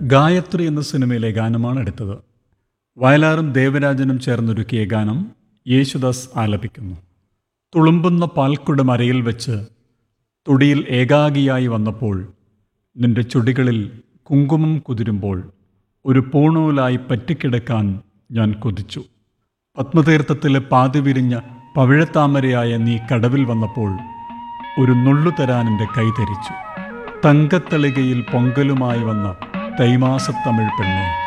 ഗായത്രി എന്ന സിനിമയിലെ ഗാനമാണ് എടുത്തത് വയലാറും ദേവരാജനും ചേർന്നൊരുക്കിയ ഗാനം യേശുദാസ് ആലപിക്കുന്നു തുളുമ്പുന്ന പാൽക്കുടം അരയിൽ വെച്ച് തുടിയിൽ ഏകാഗിയായി വന്നപ്പോൾ നിന്റെ ചുടികളിൽ കുങ്കുമം കുതിരുമ്പോൾ ഒരു പൂണൂലായി പറ്റിക്കിടക്കാൻ ഞാൻ കൊതിച്ചു പത്മതീർത്ഥത്തിലെ പാതി വിരിഞ്ഞ പവിഴത്താമരയായ നീ കടവിൽ വന്നപ്പോൾ ഒരു നുള്ളു തരാൻ എൻ്റെ കൈതരിച്ചു തങ്കത്തളികയിൽ പൊങ്കലുമായി വന്ന തൈമാസത്തമിഴ് പെണ്ണെ